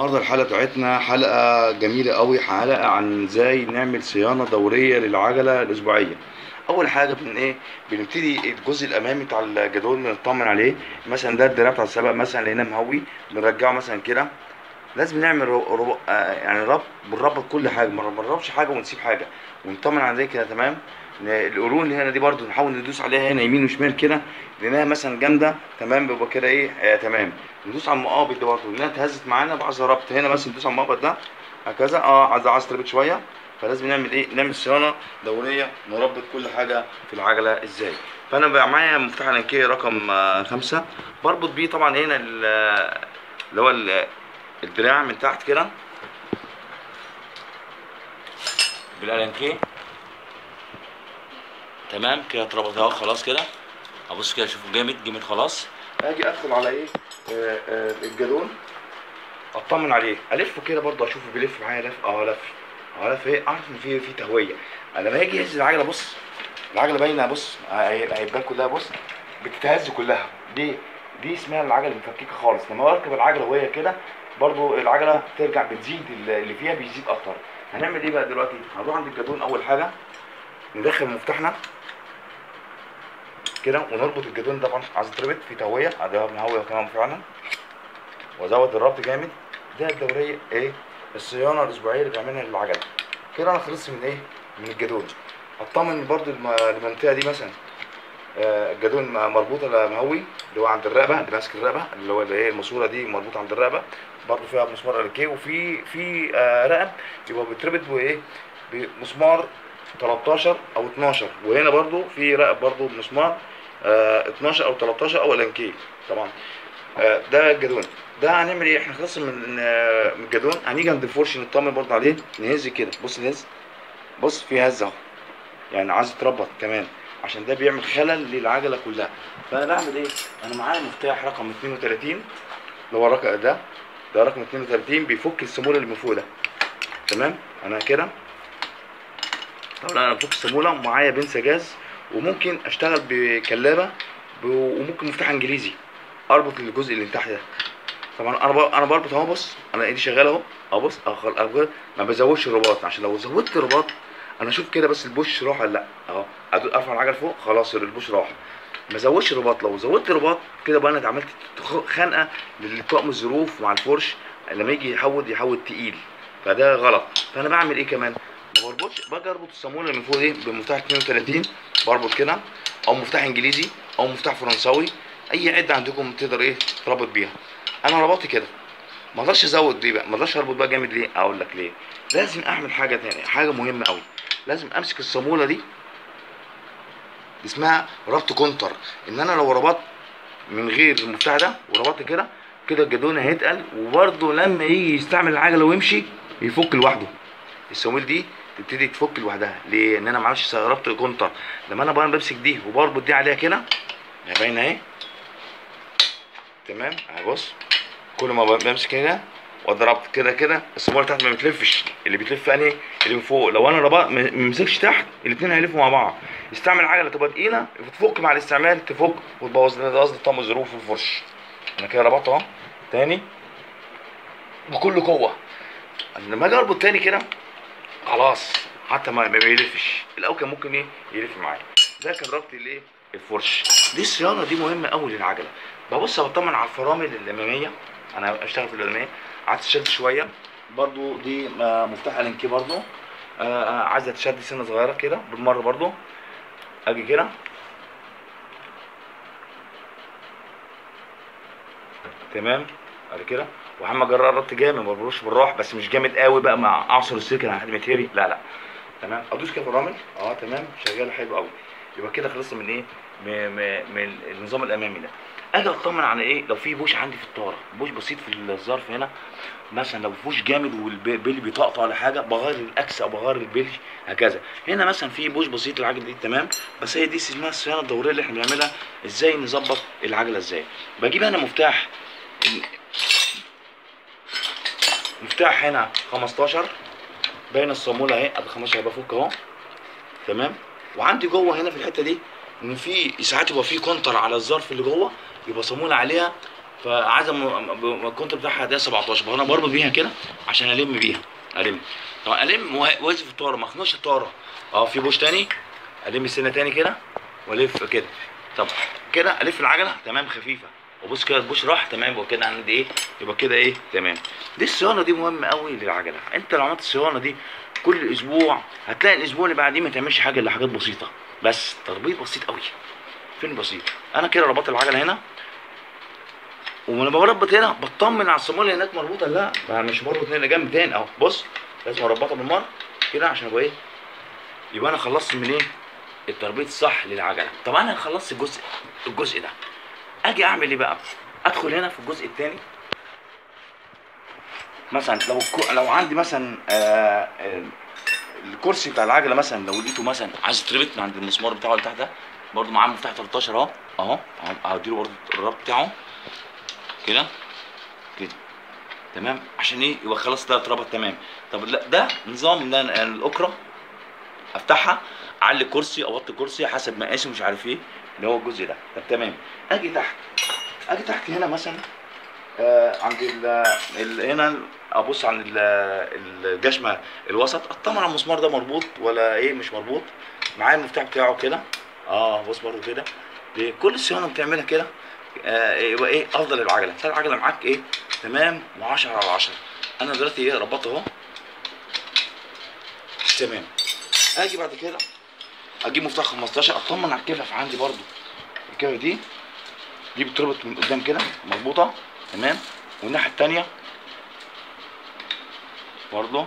النهارده الحلقه بتاعتنا حلقه جميله قوي حلقه عن ازاي نعمل صيانه دوريه للعجله الاسبوعيه اول حاجه بن ايه بنبتدي الجزء الامامي بتاع الجدول بنطمن عليه مثلا ده الدراع بتاع السباق مثلا لقيناه مهوي بنرجعه مثلا كده لازم نعمل رو... رو... آه يعني ربط بنربط كل حاجه ما بنربطش حاجه ونسيب حاجه ونطمن عليه كده تمام ن- القرون اللي هنا دي برضو نحاول ندوس عليها هنا يمين وشمال كده لانها مثلا جامده تمام بيبقى كده ايه آه تمام ندوس على المقابض ده برضو لانها اتهزت معانا بعايز ربط هنا مثلا ندوس على المقابض ده هكذا اه عايز عايز تربط شويه فلازم نعمل ايه نعمل صيانه دوريه نربط كل حاجه في العجله ازاي فانا بقى معايا مفتاح الانكيه رقم آه، خمسة بربط بيه طبعا هنا ال- اللي هو ال- الدراع من تحت كده بالالانكيه تمام كده اتربط اهو خلاص كده ابص كده اشوفه جامد جامد خلاص اجي ادخل على ايه آه آه الجالون اطمن عليه الفه كده برضه اشوفه بيلف معايا لف اه لف اه لف ايه اعرف ان في في تهويه انا لما اجي اهز العجله بص العجله باينه بص هي- هيبان كلها بص بتتهز كلها دي دي اسمها العجله المفككه خالص لما بركب العجله وهي كده برضو العجله ترجع بتزيد اللي فيها بيزيد اكتر هنعمل ايه بقى دلوقتي هنروح عند الجدون اول حاجه ندخل مفتاحنا كده ونربط الجدون طبعا عايز يتربط في تهويه ده بنهويه كمان فعلا وازود الربط جامد ده الدوريه ايه الصيانه الاسبوعيه اللي بنعملها للعجله كده انا خلصت من ايه من الجدون اطمن برضو الم- المنطقه دي مثلا آه، الجدون م- مربوطه مهوي اللي هو عند الرقبه اللي ماسك الرقبه اللي هو اللي هي الماسوره دي مربوطه عند الرقبه برضو فيها مسمار الكي وفي في آه، رقب يبقى بيتربط بايه بمسمار 13 او 12 وهنا برضو في رقب برضو بمسمار آه، 12 او 13 او الانكي طبعا آه، ده الجدون ده هنعمل ايه احنا خلصنا من آه، من الجدون هنيجي عند الفرش نطمن برضو عليه نهز كده بص نهز بص في هزه اهو يعني عايز يتربط كمان عشان ده بيعمل خلل للعجله كلها فانا بعمل ايه انا معايا مفتاح رقم 32 اللي هو الرقم ده ده رقم 32 بيفك السموله اللي من فوق ده تمام انا كده طبعا انا بفك السموله ومعايا بنسة جاز وممكن اشتغل بكلابه ب- وممكن مفتاح انجليزي اربط الجزء اللي من تحت ده طبعا انا ب- انا بربط اهو بص انا ايدي شغاله اهو اهو بص أهو خل- أهو كده. ما بزودش الرباط عشان لو زودت الرباط انا اشوف كده بس البوش راح ولا لا اهو أدو- ارفع العجل فوق خلاص البوش راح ما زودش الرباط لو زودت الرباط كده بقى انا عملت تخ- خنقه للطقم الظروف مع الفرش لما يجي يحود يحود تقيل فده غلط فانا بعمل ايه كمان ما بربطش باجي اربط الصاموله اللي من فوق دي بمفتاح 32 بربط كده او مفتاح انجليزي او مفتاح فرنساوي اي عده عندكم تقدر ايه تربط بيها انا ربطت كده ما اقدرش ازود دي بقى ما اقدرش اربط بقى جامد ليه اقول لك ليه لازم اعمل حاجه تانية حاجه مهمه قوي لازم امسك الصاموله دي اسمها ربط كونتر ان انا لو ربطت من غير المفتاح ده وربطت كده كده الجدون هيتقل وبرده لما يجي يستعمل العجله ويمشي يفك لوحده الصواميل دي تبتدي تفك لوحدها ليه ان انا ما عملتش ربط كونتر لما انا بقى بمسك دي وبربط دي عليها كده هي باينه اهي تمام اهي بص كل ما بمسك هنا وضربت كده كده الصاموله تحت ما بتلفش اللي بتلف انهي اللي من فوق لو انا ربط ما ما مسكش تحت الاثنين هيلفوا مع بعض استعمل عجله تبقى تقيله تفك مع الاستعمال تفك وتبوظ لنا ده قصدي طقم الظروف والفرش انا كده ربطت اهو تاني بكل قوه لما اجي اربط تاني كده خلاص حتى ما ما بيلفش الاول كان ممكن ايه يلف معايا ده كان ربط الايه الفرش دي الصيانه دي مهمه قوي للعجله ببص بطمن على الفرامل الاماميه انا اشتغل في الاماميه قعدت شد شويه برضو دي آه، مفتاح الانكي برضو آه، آه، عايزه تشد سنه صغيره كده بالمره برضو اجي كده تمام بعد كده وهم اجرب ربط جامد ما بروش بالراحه بس مش جامد قوي بقى مع اعصر السلك لحد ما يتهري لا لا تمام ادوس كده فرامل اه تمام شغال حلو قوي يبقى كده خلصت من ايه من, من, من النظام الامامي ده اجي اطمن على ايه لو في بوش عندي في الطاره بوش بسيط في الظرف هنا مثلا لو بوش جامد والبيلي بيطقطق ولا حاجه بغير الاكس او بغير البيلي هكذا هنا مثلا في بوش بسيط العجله دي تمام بس هي دي اسمها الصيانه الدوريه اللي احنا بنعملها ازاي نظبط العجله ازاي بجيب انا مفتاح مفتاح هنا 15 باين الصاموله اهي ابو 15 بفك اهو تمام وعندي جوه هنا في الحته دي ان في ساعات يبقى في كونتر على الظرف اللي جوه يبقى صاموله عليها فعايز الكونت بتاعها ده 17 فانا بربط بيها كده عشان الم بيها الم طبعا الم وا- واقف الطاره ما اخنقش الطاره اه في بوش تاني الم سنه تاني كده والف كده طب كده الف العجله تمام خفيفه وبص كده البوش راح تمام يبقى كده عندي ايه يبقى كده ايه تمام دي الصيانه دي مهمه قوي للعجله انت لو عملت الصيانه دي كل اسبوع هتلاقي الاسبوع اللي بعديه ما تعملش حاجه الا حاجات بسيطه بس تربيط بسيط قوي فين بسيط انا كده ربطت العجله هنا وانا بربط هنا بطمن على الصامولة اللي هناك مربوطه لا ما مش مربوط هنا جنب تاني اهو بص لازم اربطها بالمره كده عشان ابقى ايه يبقى انا خلصت من ايه التربيط الصح للعجله طب انا خلصت الجزء الجزء ده اجي اعمل ايه بقى ادخل هنا في الجزء الثاني مثلا لو الكو- لو عندي مثلا آه آه الكرسي بتاع العجله مثلا لو لقيته مثلا عايز يتربط من عند المسمار بتاعه اللي تحت ده برضه معاه مفتاح 13 اهو اهو اهو هديله برضه الربط بتاعه كده كده تمام عشان ايه يبقى خلاص ده اتربط تمام طب لا ده نظام ان انا الاكره افتحها اعلي الكرسي اوطي الكرسي حسب مقاسي مش عارف ايه اللي هو الجزء ده طب تمام اجي تحت اجي تحت هنا مثلا آه عند ال ال- هنا ابص عن ال- الجشمه الوسط اطمن على المسمار ده مربوط ولا ايه مش مربوط معايا المفتاح بتاعه كده اه بص برضه كده ليه؟ كل الصيانه بتعملها كده آه يبقى ايه افضل العجله تلاقي العجله معاك ايه تمام و10 على 10 انا دلوقتي ايه ربطت اهو تمام اجي بعد كده اجيب مفتاح 15 اطمن على الكفف عندي برضو الكفف دي دي بتربط من قدام كده مربوطه تمام والناحيه التانيه برضو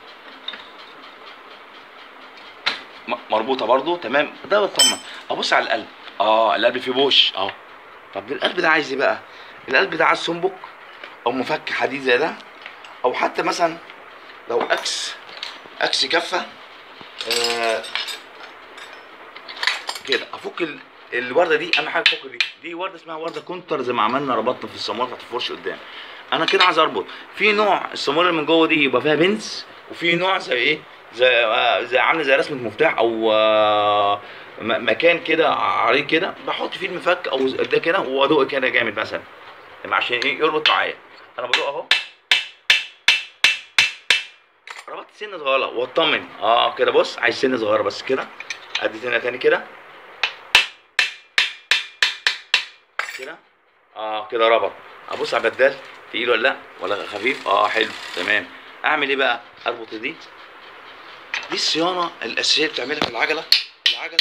م- مربوطه برضو تمام ده بطمن ابص على القلب اه القلب فيه بوش اه طب القلب ده عايز ايه بقى القلب ده عايز سنبك او مفك حديد زي ده او حتى مثلا لو اكس اكس كفه آه كده افك ال- الورده دي اهم حاجه افك دي دي ورده اسمها ورده كونتر زي ما عملنا ربطنا في الصاموله بتاعت الفرش قدام انا كده عايز اربط في نوع الصاموله اللي من جوه دي يبقى فيها بنز وفي نوع زي ايه زي آه، زي عامله زي رسمه مفتاح او آه، م- مكان كده عريض كده بحط فيه المفك او ده كده وادق كده جامد مثلا عشان ايه يربط معايا انا بدق اهو ربطت سنه صغيره واطمن اه كده بص عايز سنه صغيره بس كده ادي سنه تاني كده كده اه كده ربط ابص على البدال تقيل ولا لا ولا خفيف اه حلو تمام اعمل ايه بقى اربط دي دي الصيانه الاساسيه اللي بتعملها في العجله العجله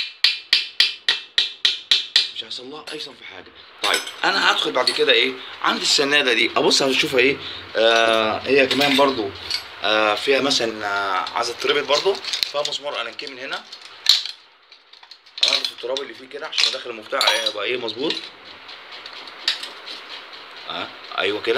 مش هيحصل لها اي صنف حاجه طيب انا هدخل بعد كده ايه عندي السناده دي ابص هشوفها ايه آه هي كمان برضو آه فيها مثلا آه عايزه تتربط برضو فيها مسمار الانكي من هنا انضف التراب اللي فيه كده عشان ادخل المفتاح يبقى ايه مظبوط اه ايوه كده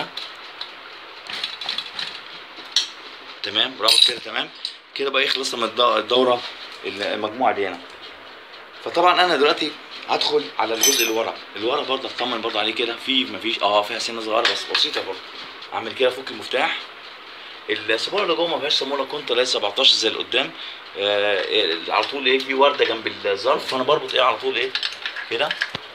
تمام رابط كده تمام كده بقى ايه خلصنا من الدو- الدوره المجموعه دي هنا فطبعا انا دلوقتي هدخل على الجزء اللي ورا اللي ورا برضه اطمن برضه عليه كده في مفيش اه فيها سنه صغيره بس بسيطه برضه اعمل كده افك المفتاح الصاموله اللي جوه ما فيهاش صاموله كنت لا 17 زي اللي قدام آه على طول ايه في ورده جنب الظرف فانا بربط ايه على طول ايه كده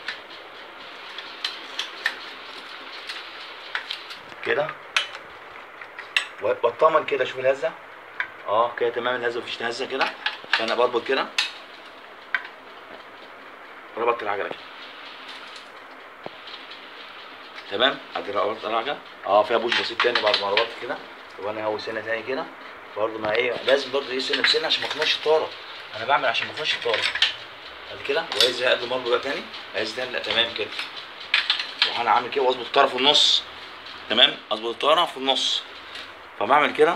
كده و- واطمن كده اشوف الهزه اه كده تمام الهزه مفيش هزه كده فانا بربط كده ربطت العجله كده تمام ادي ربطت العجله اه فيها بوش بسيط تاني بعد ما ربطت كده طب انا هو سنه تاني كده برضه ما ايه لازم برضه ايه سنه بسنه عشان ما اخنقش الطاره انا بعمل عشان ما اخنقش الطاره بعد كده وعايز اقلب برضه بقى تاني عايز تاني لا تمام كده وانا عامل كده واظبط الطاره في النص تمام اظبط الطاره في النص فبعمل كده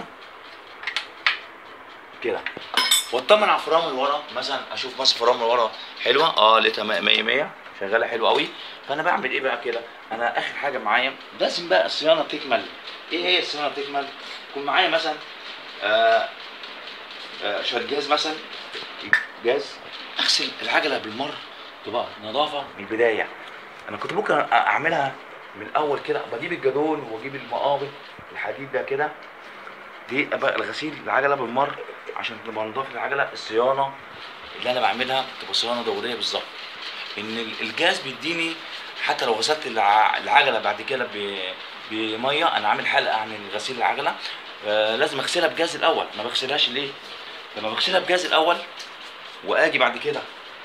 كده واطمن على الفرامل اللي ورا مثلا اشوف مثلا فرامل ورا حلوه اه لقيتها 100 100 شغاله حلو قوي فانا بعمل ايه بقى كده انا اخر حاجه معايا لازم بقى الصيانه تكمل ايه هي الصيانه تكمل يكون معايا مثلا آه آه شويه جاز مثلا جاز اغسل العجله بالمره تبقى نظافه من البدايه انا كنت ممكن أ- اعملها من الاول كده بجيب الجدول واجيب المقابض الحديد ده كده دي بقى الغسيل العجله بالمر عشان تبقى نضافه العجله الصيانه اللي انا بعملها تبقى صيانه دوريه بالظبط ان ال- الجاز بيديني حتى لو غسلت الع- العجله بعد كده ب- بميه انا عامل حلقه عن غسيل العجله آه لازم اغسلها بجاز الاول ما بغسلهاش ليه لما بغسلها بجاز الاول واجي بعد كده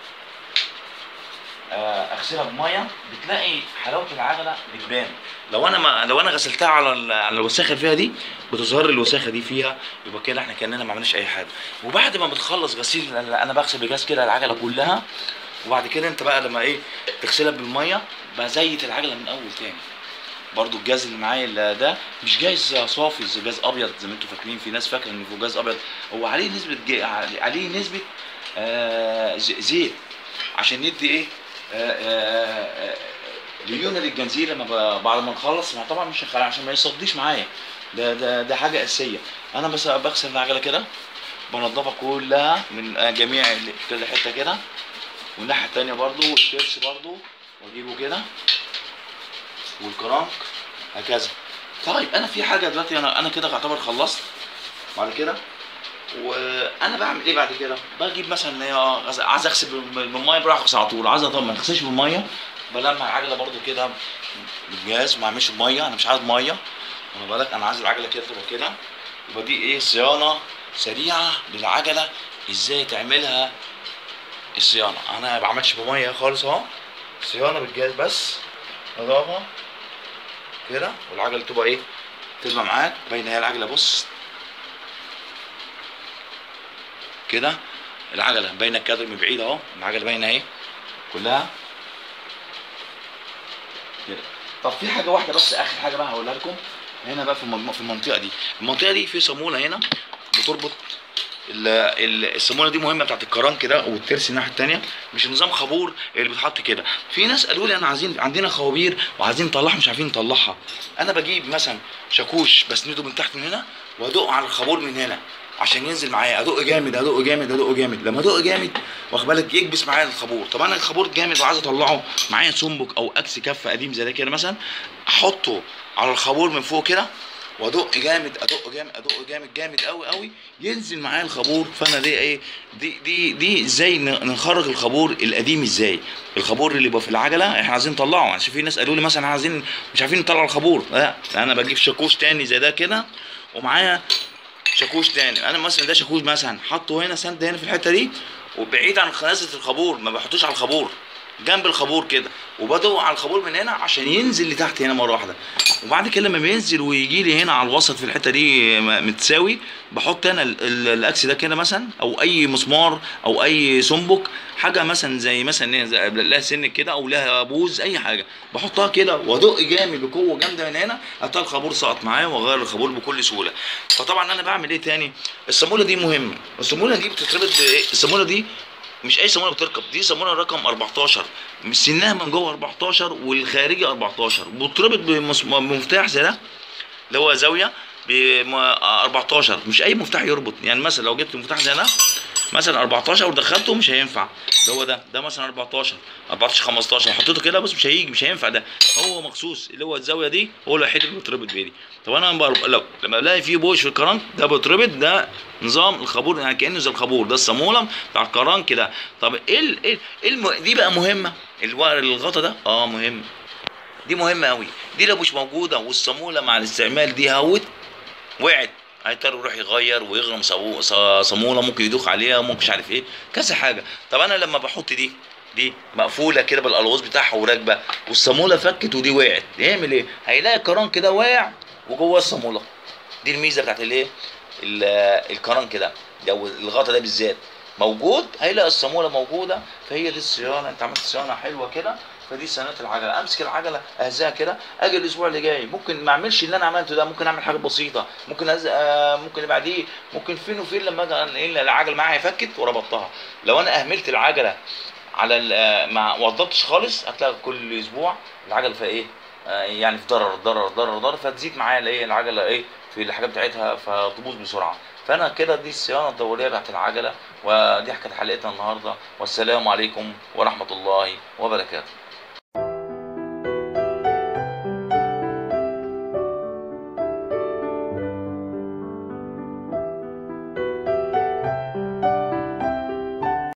آه، اغسلها بميه بتلاقي حلاوه العجله بتبان لو انا ما لو انا غسلتها على ال- على الوساخه اللي فيها دي بتظهر لي الوساخه دي فيها يبقى كده احنا كاننا ما عملناش اي حاجه وبعد ما بتخلص غسيل انا بغسل بجاز كده العجله كلها وبعد كده انت بقى لما ايه تغسلها بالميه بزيت العجله من اول تاني برضو الجاز اللي معايا اللي ده مش جاز صافي زي جاز ابيض زي ما انتم فاكرين في ناس فاكره ان فوق جاز ابيض هو عليه نسبه جي... عليه نسبه آه ز- زيت عشان يدي ايه آه آه آه ليونه للجنزير لما ب- بعد ما نخلص ما طبعا مش هخلع عشان ما يصديش معايا ده ده ده حاجه اساسيه انا بس بغسل العجله كده بنضفها كلها من آه، جميع ال- كل حته كده والناحيه التانيه برضو الترس برضو واجيبه كده والكرنك هكذا طيب انا في حاجه دلوقتي انا انا كده اعتبر خلصت بعد كده وانا بعمل ايه بعد كده بجيب مثلا إيه، آه، غز- عايز اغسل بالم- بالميه بروح اغسل على طول عايز اطمن ما اغسلش بالميه بلمع العجله برضو كده بالجاز ما اعملش بميه انا مش عايز ميه واخد بالك انا عايز العجله كده تبقى كده يبقى دي ايه صيانه سريعه للعجله ازاي تعملها الصيانه انا ما بعملش بميه خالص اهو صيانه بالجاز بس نظافه كده والعجله تبقى ايه تبقى معاك باينه هي العجله بص كده العجله باينه الكادر من بعيد اهو العجله باينه اهي كلها كده طب في حاجه واحده بس اخر حاجه بقى هقولها لكم هنا بقى في المجموعة في المنطقه دي المنطقه دي في صاموله هنا بتربط ال- ال- الصاموله دي مهمه بتاعت الكران كده والترس الناحيه التانيه مش نظام خابور اللي بيتحط كده في ناس قالوا لي انا عايزين عندنا خوابير وعايزين نطلعها مش عارفين نطلعها انا بجيب مثلا شاكوش بسنده من تحت من هنا وادق على الخابور من هنا عشان ينزل معايا ادق جامد ادق جامد ادق جامد لما ادق جامد واخد بالك يكبس معايا الخابور طب انا الخابور جامد وعايز اطلعه معايا سنبك او اكس كف قديم زي ده كده مثلا احطه على الخابور من فوق كده وادق جامد ادق جامد ادق جامد جامد قوي قوي ينزل معايا الخابور فانا دي ايه دي دي دي ازاي ن- نخرج الخابور القديم ازاي الخابور اللي يبقى في العجله احنا عايزين نطلعه عشان في ناس قالوا لي مثلا عايزين مش عارفين نطلع الخابور لا انا بجيب شاكوش تاني زي ده كده ومعايا شاكوش تاني انا مثلا ده شاكوش مثلا حاطه هنا سند هنا في الحته دي وبعيد عن خنازه الخابور ما بحطوش على الخابور جنب الخابور كده وبدور على الخابور من هنا عشان ينزل لتحت هنا مره واحده وبعد كده لما بينزل ويجي لي هنا على الوسط في الحته دي م- متساوي بحط انا ال- ال- الاكس ده كده مثلا او اي مسمار او اي سنبك حاجه مثلا زي مثلا إيه، زي- لها سن كده او لها بوز اي حاجه بحطها كده وادق جامد بقوه جامده من هنا هتلاقي الخابور سقط معايا واغير الخابور بكل سهوله فطبعا انا بعمل ايه تاني الصاموله دي مهمه الصاموله دي بتتربط بايه الصاموله دي مش اي صاموله بتركب دي صاموله رقم 14 مش سنها من جوه 14 والخارجي 14 بتربط بمس- بمفتاح زي ده اللي هو زاويه ب 14 مش اي مفتاح يربط يعني مثلا لو جبت مفتاح زي ده مثلا 14 ودخلته مش هينفع اللي هو ده ده مثلا 14 14 15 حطيته كده بس مش هيجي مش هينفع ده هو مخصوص اللي هو الزاويه دي هو الوحيد اللي بيتربط بيه دي طب انا بر- لو لما الاقي فيه بوش في الكرنك ده بيتربط ده نظام الخابور يعني كانه زي الخابور ده الصاموله بتاع الكرنك ده طب ايه ال- ايه إيه الم... دي بقى مهمه الورق الغطا ده اه مهم دي مهمه قوي دي لو مش موجوده والصاموله مع الاستعمال دي هوت وقعت هيضطر يروح يغير ويغرم صابو- ص- صاموله ممكن يدوخ عليها ممكن مش عارف ايه كذا حاجه طب انا لما بحط دي دي مقفوله كده بالالواز بتاعها وراكبه والصاموله فكت ودي وقعت يعمل ايه هيلاقي الكران كده واقع وجوه الصاموله دي الميزه بتاعت الايه ال- الكران كده او الغطا ده بالذات موجود هيلاقي الصاموله موجوده فهي دي الصيانه انت عملت صيانه حلوه كده فدي صيانه العجله امسك العجله اهزها كده اجي الاسبوع اللي جاي ممكن ما اعملش اللي انا عملته ده ممكن اعمل حاجه بسيطه ممكن أز... آه ممكن اللي بعديه ممكن فين وفين لما اجي ايه العجله معايا فكت وربطتها لو انا اهملت العجله على ال- آه، ما وضبتش خالص هتلاقي كل اسبوع العجله فيها ايه آه، يعني في ضرر ضرر ضرر ضرر فتزيد معايا الايه العجله ايه في الحاجات بتاعتها فتبوظ بسرعه فانا كده دي الصيانه الدوريه بتاعت العجله ودي كانت حلقتنا النهارده والسلام عليكم ورحمه الله وبركاته